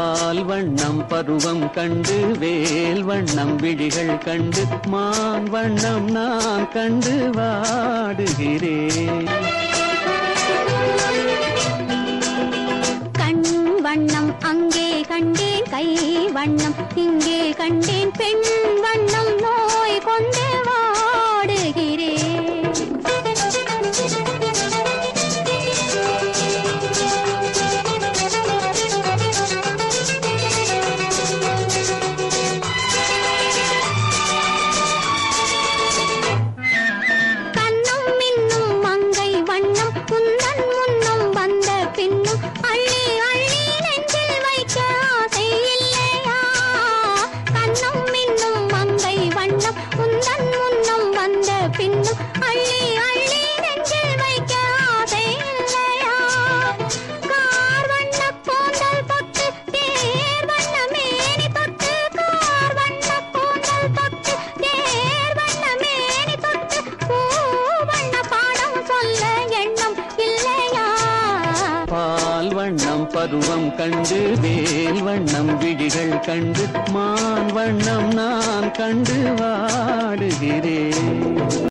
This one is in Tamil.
பால் வண்ணம் பருவம் கண்டு வேல் வண்ணம் விழிகள் கண்டு மான் வண்ணம் நான் கண்டு வாடுகிறேன் கண் வண்ணம் அங்கே கண்டேன் கை வண்ணம் இங்கே கண்டேன் பெண் வண்ணம் நோய் கொண்டு வாடுகிறேன் கண்ணும் மின்னும் மங்கை வண்ணம் குந்தன் முன்னும் வந்த பின்னும் அள்ளி அள்ளி நெஞ்சில் வைக்க ஆசை இல்லையா கண்ணும் மின்னும் மங்கை வண்ணம் குந்தன் முன்னும் வந்த பின்னும் அள்ளி அள்ளி நெஞ்சில் வைக்க ஆசை இல்லையா கார் வண்ண கூந்தல் தொட்டு தேர் வண்ண மேனி தொட்டு கார் வண்ண கூந்தல் தொட்டு தேர் வண்ண மேனி தொட்டு பூ வண்ண பாடம் சொல்ல எண்ணம் இல்லையா பால் வண்ணம் பருவம் கண்டு வேல் வண்ணம் விழிகள் கண்டு மான் வண்ணம் நான் கண்டு வாடுகிறேன்